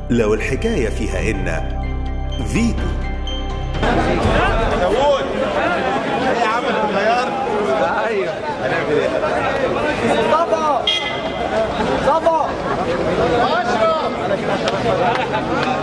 لو الحكاية فيها إن فيتو داوود ايه يا عم انت اتغيرت ايوه هنعمل ايه؟ صفا صفا اشرف